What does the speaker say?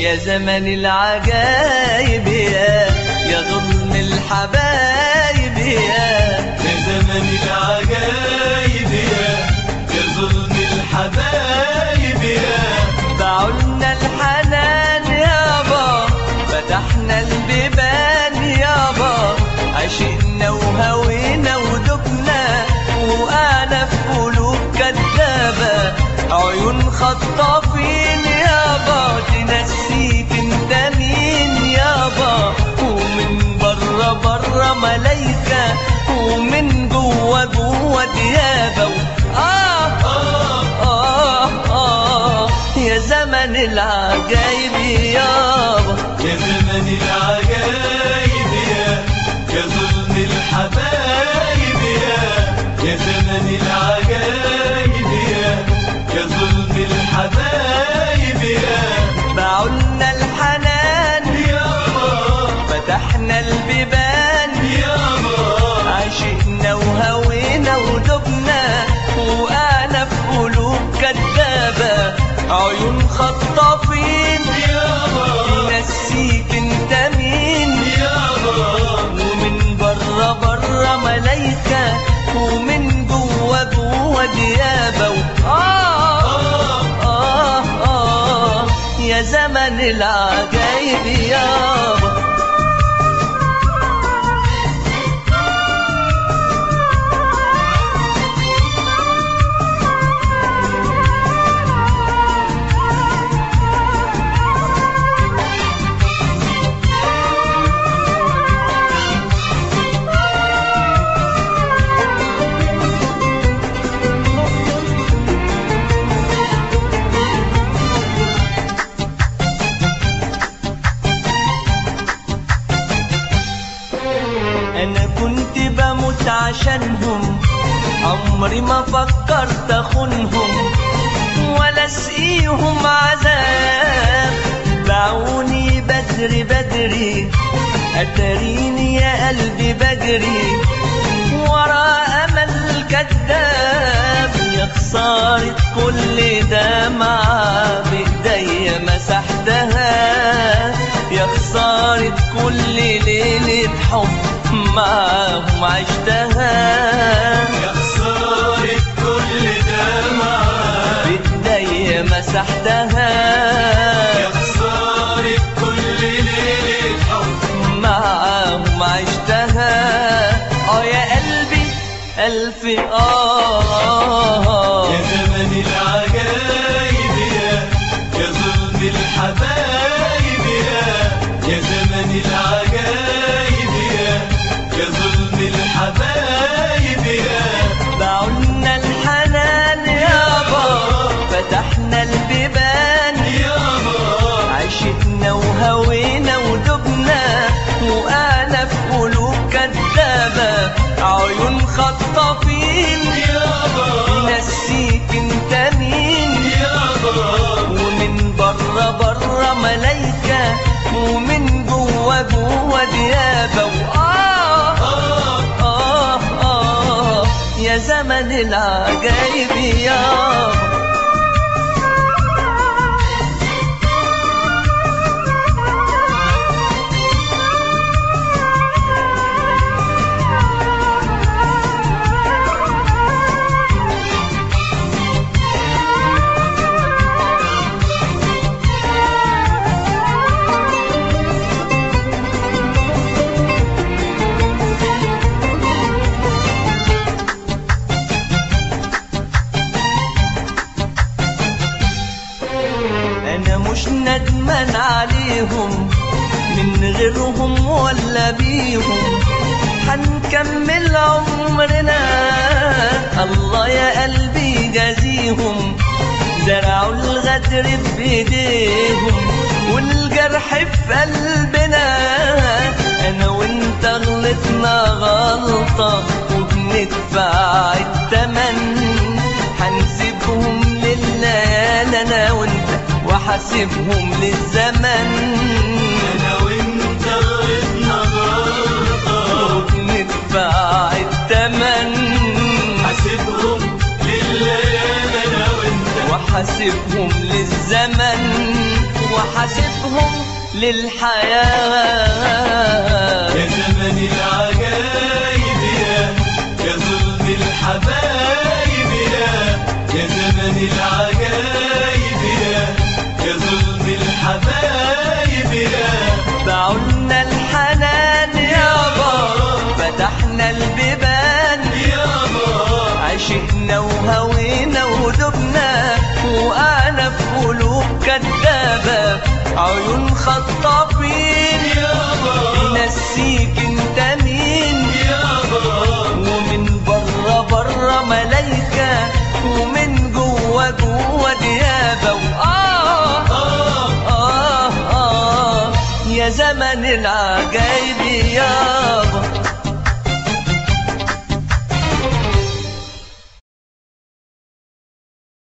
يا زمن العجايب يا يا ظلم الحبايب يا يا زمن العجايب يا يا ظلم الحبايب يا باعولنا الحنان يابا فتحنا البيبان يابا عشقنا وهوينا ودبنا وقعنا في قلوب كدابة عيون خطافين يابا تنسيك انت مين يابا ومن بره بره ملايكة ومن جوه جوه ديابة آه آه آه آه يا زمن العجايب يابا يا زمن العجايب يا يا ظلم الحبايب يا يا زمن العجايب يا يا ظلم الحبايب يا باعولنا الحنان يابا فتحنا البيبان يابا عشقنا وهوينا ودبنا وقعنا في قلوب كدابة عيون خطافين يابا نسيك انت مين يابا ومن بره بره ملايكة ومن جوه جوه ديابة و- آه آه آه يا زمن العجايب يابا انا كنت بموت عشانهم عمري ما فكرت اخونهم ولا اسقيهم عذاب باعوني بدري بدري اتريني يا قلبي بجري ورا امل كذاب يا خسارة كل دمعة بايديا مسحتها يا خسارة كل ليلة حب معاهم عشتها يا خسارة كل دمعة بايديا مسحتها يا خسارة كل ليلة حب معاهم عشتها اه يا قلبي ألف آه يا زمن العجايب يا يا ظلم الحبايب يا يا زمن العجايب يا يا ظلم الحبايب يا باعولنا الحنان يابا فتحنا البيبان يابا عشقنا وهوينا ودبنا وقعنا في قلوب كدابة عيون خطافين يابا نسيك انت مين يابا ومن بره بره ملايكة ومن جوه جوه ديابة وآه آه آه آه يا زمن العجايب يابا انا مش ندمان عليهم من غيرهم ولا بيهم هنكمل عمرنا الله يا قلبي جازيهم زرعوا الغدر بايديهم والجرح في قلبنا انا وانت غلطنا غلطة وبندفع التمن هنسيبهم لليالي انا وانت وحاسبهم للزمن انا وانت غلطنا غلطة وبندفع التمن حاسبهم لله انا وانت وحاسبهم للزمن وحاسبهم للحياة يا زمن العجايب يا يا ظلم الحبايب يا يا زمن العجايب يا يا ظلم الحبايب يا باعولنا الحنان يابا فتحنا البيبان يابا عشقنا وهوينا ودبنا وقعنا في قلوب كدابة عيون خطافين يابا ينسيك انت مين يابا ومن بره بره ملايكة ومن جوه جوه ديابة وآه آه آه آه يا زمن العجايب يابا